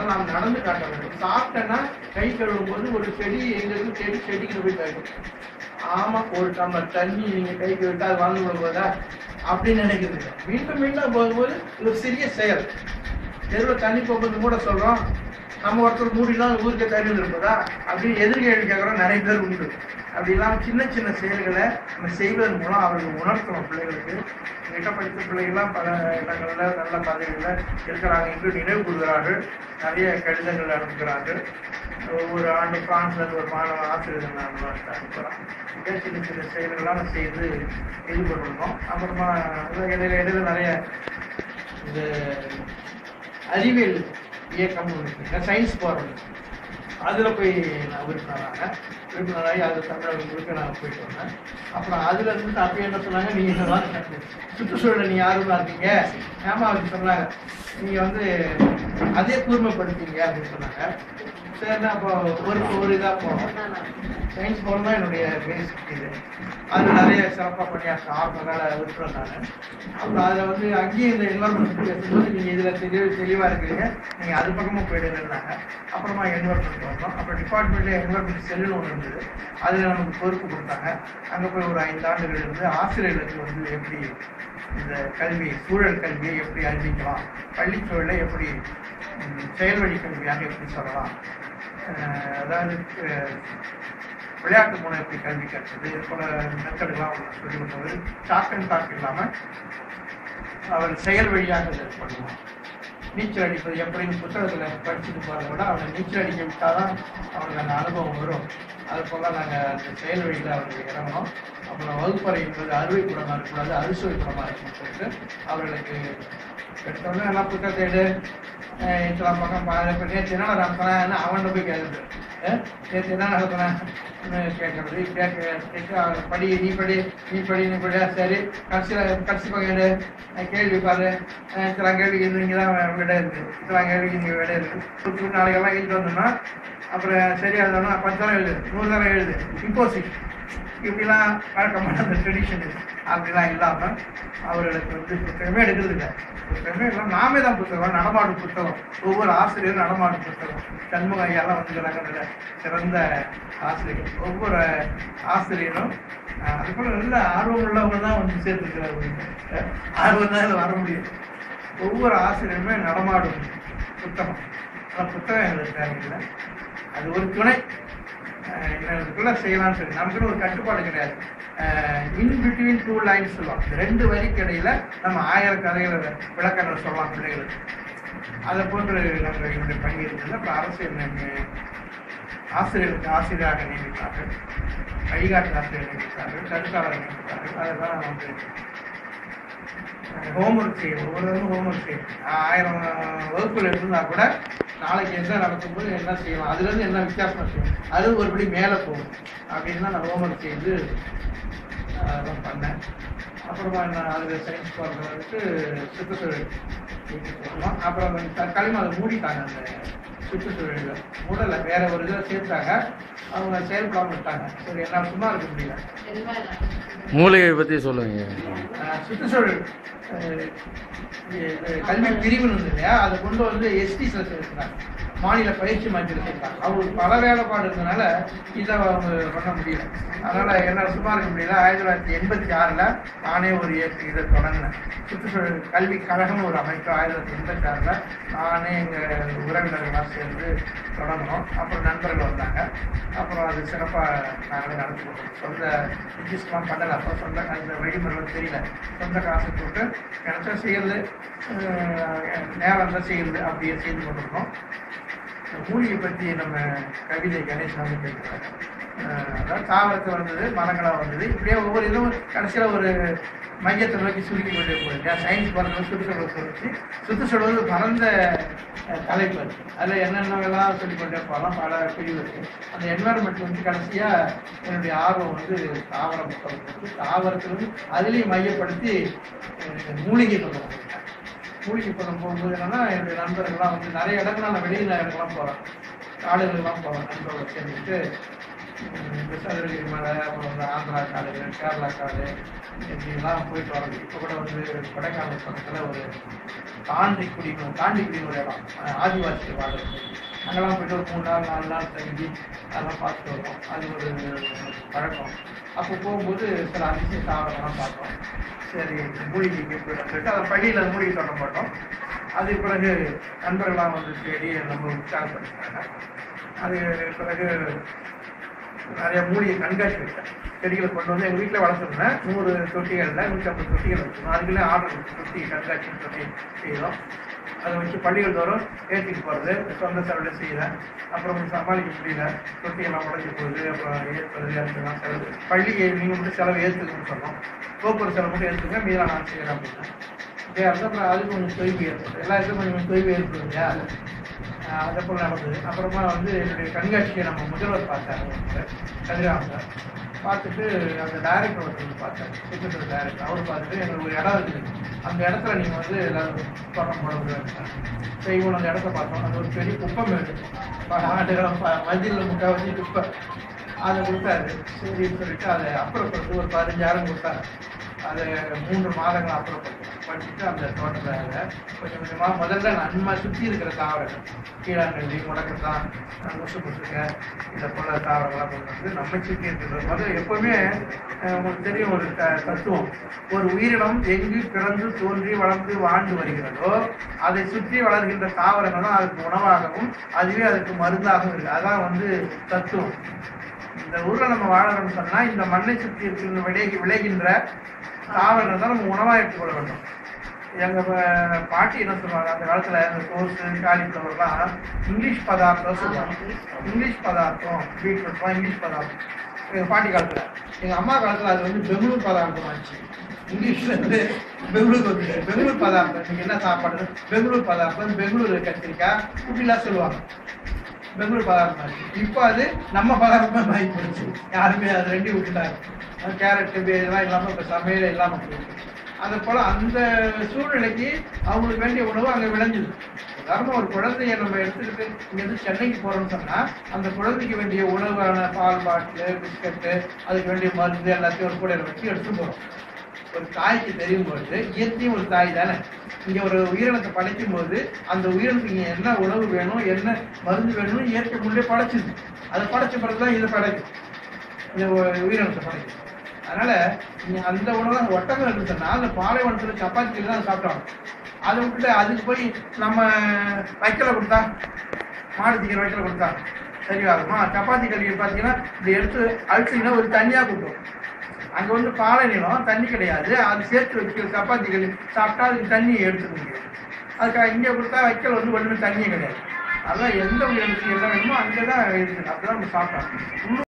அதனால நாம் நடந்து காட்ட வேண்டும் சாப்பிட்டேன்னா கை கழுவும் போது ஒரு செடி எங்க இருக்கு செடி செடிக்கு போய் கேட்கும் ஆமா ஒரு டம்ளர் தண்ணி நீங்க கை கழுவிட்டா அது வாழ்ந்து விட போதா அப்படின்னு நினைக்கிறது மீண்டும் மீண்டும் போகும்போது இது ஒரு சிறிய செயல் தெருவில் தண்ணி போகும்போது கூட சொல்றோம் நம்ம ஒருத்தர் மூடினா ஊருக்கு தண்ணி இருப்பதா அப்படின்னு எதிர்கேள்வி கேட்குறோம் நிறைய பேர் உண்டு அப்படி இல்லாமல் சின்ன சின்ன செயல்களை நம்ம செய்வதன் மூலம் அவர்களுக்கு உணர்த்தணும் பிள்ளைகளுக்கு எங்கிட்ட படித்த பிள்ளைகள்லாம் பல இடங்களில் நல்ல பதவிகளில் இருக்கிறாங்க என்று நினைவு கூறுகிறார்கள் நிறைய கடிதங்கள் அனுப்புகிறார்கள் ஒவ்வொரு ஆண்டு பிரான்ஸ்ல இருந்து ஒரு மாணவ ஆசிரியர்கள் நான் அனுப்புகிறோம் இதே சின்ன சின்ன செயல்கள்லாம் செய்து இது பண்ணிருக்கோம் அப்புறமா இடையில இடையில நிறைய இந்த அறிவியல் இயக்கம் ஒன்று இருக்குங்க சயின்ஸ் போகிறது அதில் போய் நான் உறுப்பினராக உறுப்பினராகி அது தமிழர்களுக்கு நான் போயிட்டு வந்தேன் அப்புறம் அதுல இருந்து அப்போ என்ன சொன்னாங்க நீங்க இந்த மாதிரி சுற்றுச்சூழலை நீ யாருமா இருக்கீங்க ஏமா அப்படி சொன்னாங்க நீங்க வந்து அதே கூர்மைப்படுத்தீங்க அப்படின்னு சொன்னாங்க சரிண்ணா அப்போ ஒரு ஒரு இதாக போனோம் சயின்ஸ் போகணும் தான் என்னுடைய பேசிக் இது அது நிறைய சிறப்பாக பண்ணியாச்சு ஆறுனால விட்டுறேன் நான் அப்புறம் அதில் வந்து அங்கேயும் இந்த என்வரன்மெண்ட் பேசும்போது நீங்கள் இதில் தெளிவு தெளிவாக இருக்கிறீங்க நீங்கள் அது பக்கமும் போயிடுங்கன்னாங்க அப்புறமா என்வரன்மெண்ட் வந்தோம் அப்புறம் டிபார்ட்மெண்ட்டில் என்வரன்மெண்ட் செல்லுன்னு ஒன்று இருந்தது அதில் நமக்கு பொறுப்பு கொடுத்தாங்க அங்கே போய் ஒரு ஐந்து ஆண்டுகள் இருந்து ஆசிரியர்களுக்கு வந்து எப்படி இந்த கல்வி சூழல் கல்வியை எப்படி அறிவிக்கலாம் பள்ளிச் சூழலை எப்படி ம், செயல் வழி கல்வியாக எப்படி சொல்லலாம் அஹ், அதாவது அஹ், விளையாட்டு மூலம் எப்படி கல்வி கற்றது இது போல மெத்தடுலாம் அவங்க சொல்லிக் கொடுத்தது டாக் அண்ட் டாக் இல்லாமல் அவர் செயல் வழியாக இதை பண்ணுவான் நீச்சல் அடிப்பது எப்படின்னு புத்தகத்தில் படிச்சுட்டு போகிறத விட அவனை நீச்சல் அடிக்க விட்டாதான் அவனுக்கு அந்த அனுபவம் வரும் அது போல நாங்கள் அந்த செயல் வழியில் அவருக்கு இறங்கணும் அப்புறம் வகுப்பறை என்பது அறுவை குடமாக இருக்கக்கூடாது அறுசுவை குடமாக இருக்குன்னு சொல்லிட்டு அவர்களுக்கு எடுத்தோடனே எல்லாம் புத்தகத்தை எடு அஹ் இத்தனை பக்கம் பாரு நேற்று என்ன நடத்தினேன்னு அவன்கிட்ட போய் கேட்குறது நேற்று என்ன நடத்தினேன் கேட்கறது கேட்க கேட்க அவன் படி நீ படி நீ படி நீ படி சரி கடைசியில் கடைசி பக்கம் எடு அஹ் கேள்வி பாரு அஹ் இத்தனை கேள்விக்கு இது இங்கே தான் விட இருக்கு இத்தனை கேள்விக்கு இங்கே விட இருக்கு புது நாளைக்கெல்லாம் எழுதிட்டு வந்தோம்னா அப்புறம் சரியா எழுதணும் பத்து தரம் எழுது நூறு தரம் எழுது இம்போசிட் இப்படிலாம் வழக்கமான அந்த ட்ரெடிஷன் அப்படிலாம் இல்லாமல் அவர்களுக்கு வந்து புத்தகமே எடுக்கிறது இல்லை புத்தகமே இல்லாமல் நாமே தான் புத்தகம் நடமாடும் புத்தகம் ஒவ்வொரு ஆசிரியரும் நடமாடும் புத்தகம் சண்முக ஐயாலாம் வந்துக்கிறாங்க நல்ல சிறந்த ஆசிரியர்கள் ஒவ்வொரு ஆசிரியரும் அஹ், அது போல நல்ல ஆர்வம் உள்ளவங்க தான் வந்து சேர்த்துக்கிறாங்க ஆர்வம் தான் இதுல வர முடியும் ஒவ்வொரு ஆசிரியருமே நடமாடும் புத்தகம் ஆனால் புத்தகம் எங்களுக்கு தேவையில்லை அது ஒரு துணை அஹ் இதுக்குள்ள செய்யலாம்னு சொல்லி நமக்குன்னு ஒரு கட்டுப்பாடு கிடையாது இன் பிட்வீன் டூ லைன்ஸ் சொல்லுவோம் இந்த ரெண்டு வரிக்கு இடையில நம்ம ஆயிரம் கதைகளை விளக்கங்கள் சொல்லலாம் பிள்ளைகளுக்கு அதை போன்று நம்ம என்னுடைய பணி இருந்தது அப்புறம் அரசியல் நியமி- ஆசிரியருக்கு ஆசிரியராக நியமித்தார்கள் வழிகாட்டு ஆசிரியர் நியமித்தார்கள் கருத்தாளர் நியமித்தார்கள் அதெல்லாம் வந்து ஹோம்ஒர்க் செய்யும் ஒவ்வொருவரும் ஹோம்ஒர்க் செய்யும் ஆயிரம் வகுப்புகள் இருந்தா கூட நாளைக்கு என்ன நடக்கும்போது என்ன செய்யலாம் அதுல இருந்து என்ன வித்தியாசமா செய்யும் அது ஒருபடி மேல போகும் அப்படின்னு தான் நான் ஹோம்ஒர்க் செய்து அதான் பண்ணேன் அப்புறமா என்ன அதில் சயின்ஸ் போகிறதுக்கு சுற்றுச்சூழல் போகலாம் அப்புறம் வந்து தற்காலிகமாக அதை மூடிட்டாங்க அந்த சுற்றுச்சூழலில் மூடலை வேற ஒரு இதில் சேர்த்தாங்க அவங்க செயல்படாமல் விட்டாங்க சரி என்னால் சும்மா இருக்க முடியல மூலிகை பற்றி சொல்லுங்க அஹ் சுற்றுச்சூழல் அஹ் இது கல்வி பிரிவுன்னு இருந்தது இல்லையா அதை கொண்டு வந்து எஸ்டிஸில் சேர்த்துட்டாங்க மாநில பயிற்சி மையத்தில் சேர்த்தாங்க அவங்களுக்கு பல வேலைப்பாடு இருந்தனால இதை அவங்க பண்ண முடியல அதனால என்னால் சும்மா இருக்க முடியல ஆயிரத்தி தொள்ளாயிரத்தி எண்பத்தி ஆறில் நானே ஒரு இயக்க இதை தொடங்கினேன் சுற்றுச்சூழல் கல்வி கழகம் ஒரு அமைப்பு ஆயிரத்தி தொள்ளாயிரத்தி எண்பத்தி ஆறில் நானே எங்கள் உறவினர்கள்லாம் சேர்ந்து தொடங்கினோம் அப்புறம் நண்பர்கள் வந்தாங்க அப்புறம் அது சிறப்பாக நாங்களே நடத்தி கொடுத்தோம் சொந்த ரிஜிஸ்டர்லாம் பண்ணலை அப்போ சொந்த அந்த வழிமுறைகள் தெரியல சொந்த காசு போட்டு கிடைச்சா செய்யறது அஹ் நேரம் தான் செய்யறது அப்படியே செய்து கொண்டிருக்கோம் மூலிகை பற்றி நம்ம கவிதை கணேசன் வந்து கேட்குறாங்க அதாவது தாவரத்தில் வந்தது மரங்களாக வந்தது இப்படியே ஒவ்வொரு இதுவும் கடைசியில் ஒரு மையத்தை நோக்கி சுருக்கி கொண்டே போகுது சயின்ஸ் பறந்து சுற்றுச்சூழல் சுழற்சி சுற்றுச்சூழல் பறந்த அஹ், தலைப்பு அது அதில் என்னென்னலாம் சொல்லிக் கொண்டே போகலாம் பல பிரிவு இருக்கு அந்த என்வாரன்மெண்ட் வந்து கடைசியாக என்னுடைய ஆர்வம் வந்து தாவரம் பக்கம் தாவரத்திலிருந்து அதுலேயும் மையப்படுத்தி அஹ், மூலிகை கொண்டு வந்திருக்கேன் மூலிகை பக்கம் போகும்போது என்னன்னா என்னுடைய நண்பர்கள்லாம் வந்து நிறைய இடங்கள் நான் வெளியில் இடங்கள்லாம் போகிறேன் காடுகள்லாம் போவேன் நண்பர்களை சேர்ந்துட்டு இந்த சதுரகிரி மலை அப்புறம் இந்த ஆந்திரா காடு கேரளா காடு இப்படிலாம் போயிட்டு வரோம் இப்போ கூட வந்து கொடைக்கானல் பக்கத்தில் ஒரு தாண்டிக்குடின்னு தாண்டிக்குடின்னு ஒரு இடம் அஹ் ஆதிவாசி வாழ்றது அங்கெல்லாம் போயிட்டு ஒரு மூணு நாள் நாலு நாள் தங்கி அதெல்லாம் பார்த்துட்டு வருவோம் அது ஒரு பழக்கம் அப்போ போகும்போது சில அதிசய தாவரங்கள்லாம் பார்த்தோம் சரி மூலிகைக்கு போயிடும் சொல்லிட்டு அதை பள்ளியில் மூலிகை சொல்ல மாட்டோம் அதுக்கு பிறகு நண்பர்களாம் வந்து தேடி நம்ம உற்சாகப்படுத்தினாங்க அது பிறகு நிறைய மூலிகை கண்காட்சி வச்சேன் செடிகளை கொண்டு வந்து எங்கள் வீட்டில் வளர்த்துருந்தேன் நூறு தொட்டிகளில் நூற்றி ஐம்பது தொட்டிகள் வச்சுருந்தோம் அதுக்குள்ளே ஆர்டர் தொட்டி கண்காட்சின்னு சொல்லி செய்தோம் அதை வச்சு பள்ளிகள் தோறும் ஏற்றிட்டு போகிறது சொந்த செலவில் செய்கிறேன் அப்புறம் சமாளிக்க முடியல தொட்டியெல்லாம் உடஞ்சி போகுது அப்புறம் ஏற்பது அதுக்கெல்லாம் செலவு பள்ளி நீங்கள் மட்டும் செலவு ஏற்றுக்குன்னு சொன்னோம் போக்குவரத்து செலவு மட்டும் ஏற்றுங்க மீதம் நான் செய்கிறேன் அப்படின்னா அப்படியே இருந்தால் அப்புறம் அதுக்கு கொஞ்சம் தொய்வு ஏற்படும் எல்லாருக்கும் கொஞ்சம் தொய்வு ஏற்படும் இல்லையா ஆஹ் அதே போல் நடந்தது அப்புறமா வந்து என்னுடைய கண்காட்சியை நம்ம முதல்வர் பார்த்தாரு கதிராமன் சார் பார்த்துட்டு அந்த டைரக்டர் ஒருத்தர் பார்த்தாரு சிக்கத்தோட டைரக்டர் அவர் பார்த்துட்டு எங்களுக்கு ஒரு இடம் இருக்குது அந்த இடத்துல நீங்கள் வந்து எல்லாரும் தோட்டம் போட முடியாது செய்வோம் அந்த இடத்த பார்த்தோம் அது ஒரு பெரிய குப்பம் மேடு ஆடுகளம் மதியில் முக்கால்வாசி குப்பை அதை கொடுத்தாரு சரின்னு சொல்லிட்டு அதை அப்புறப்படுத்து ஒரு பதினஞ்சாயிரம் கொடுத்தாரு அதை மூன்று மாதங்கள் அப்புறப்படுத்தணும் படிச்சுட்டு அந்த தோட்டத்தை கொஞ்சம் கொஞ்சமாக முதல்ல நம்ம சுற்றி இருக்கிற தாவரங்கள் கீழாங்கல்லி முடக்கத்தான் முசு முசுக்க இதை போல தாவரங்கள்லாம் கொண்டு வந்து நம்ம சுற்றி இருக்கிறது முதல்ல எப்பவுமே அஹ், உங்களுக்கு தெரியும் ஒரு த- தத்துவம் ஒரு உயிரினம் எங்கு பிறந்து தோன்றி வளர்ந்து வாழ்ந்து வருகிறதோ அதை சுற்றி வளர்கின்ற தாவரங்கள் தான் அதுக்கு உணவாகவும் அதுவே அதுக்கு மருந்தாகவும் இருக்கு அதான் வந்து தத்துவம் இந்த ஊர்ல நம்ம வாழணும்னு சொன்னா இந்த மண்ணை சுற்றி இருக்கின்ற விளைகி விளைகின்ற தாவரங்கள் தான் நம்ம உணவா எடுத்துக்கொள்ள வேண்டும் எங்க ப- பாட்டி என்ன சொல்லுவாங்க அந்த காலத்துல இந்த கோஸு காலிஃப்ளவர்லாம் இங்கிலீஷ் பதார்த்தம் சொல்லுவாங்க இங்கிலீஷ் பதார்த்தம் பீட்ரூட்லாம் இங்கிலீஷ் பதார்த்தம் எங்க பாட்டி காலத்துல எங்க அம்மா காலத்துல அது வந்து பெங்களூர் பதார்த்தம் ஆச்சு இங்கிலீஷ்ல இருந்து பெங்களூர் வந்து பெங்களூர் பதார்த்தம் இன்னைக்கு என்ன சாப்பாடு பெங்களூர் பதார்த்தம் பெங்களூர் கத்திரிக்காய் இப்படிலாம் சொல்லுவாங்க பெங்களூர் பதார்த்தம் ஆச்சு இப்போ அது நம்ம பதார்த்தமா மாறி போயிடுச்சு யாருமே அது ரெண்டையும் விட்டுட்டாங்க கேரட் இதெல்லாம் இல்லாம இப்ப சமையல் இல்லாம போயிடுச்சு அதை போல அந்த சூழ்நிலைக்கு அவங்களுக்கு வேண்டிய உணவு அங்க விளைஞ்சுது உதாரணமா ஒரு குழந்தைய நம்ம எடுத்துக்கிட்டு இங்க இருந்து சென்னைக்கு போறோம்னு சொன்னா அந்த குழந்தைக்கு வேண்டிய உணவான பால் பாட்டில் பிஸ்கட்டு அதுக்கு வேண்டிய மருந்து எல்லாத்தையும் ஒரு கூடையில வச்சு எடுத்துட்டு போறோம் ஒரு தாய்க்கு தெரியும் பொழுது இயற்கையும் ஒரு தாய் தானே இங்க ஒரு உயிரினத்தை படைக்கும் போது அந்த உயிரினத்துக்கு இங்க என்ன உணவு வேணும் என்ன மருந்து வேணும்னு இயற்கை முன்னே படைச்சுது அதை படைச்ச பிறகுதான் இதை படைக்கும் இந்த உ- உயிரினத்தை படைக்கும் அதனால நீங்க அந்த உணவு அந்த ஒட்டகம் இருந்துச்சுன்னா அந்த பாலைவனத்துல சப்பாத்தி தான் சாப்பிட்டாங்க அதை விட்டுட்டு அதுக்கு போய் நம்ம வைக்கல கொடுத்தா மாடு தீக்கிற வைக்கல கொடுத்தா சரியாகுமா சப்பாத்தி கறி பார்த்தீங்கன்னா இந்த எடுத்து அழிச்சிங்கன்னா ஒரு தனியா கொடுக்கும் அங்க வந்து பாலை நிலம் தண்ணி கிடையாது அது சேர்த்து வச்சு சப்பாத்தி களி சாப்பிட்டா அதுக்கு தண்ணி எடுத்துக்க முடியும் அதுக்கு இங்க கொடுத்தா வைக்கல் வந்து ஒண்ணுமே தண்ணியே கிடையாது அதான் எந்த உயிரினத்துக்கு என்ன வேணுமோ அங்கதான் இருக்குது அப்படிதான் நம்ம சாப்பிட்டோம்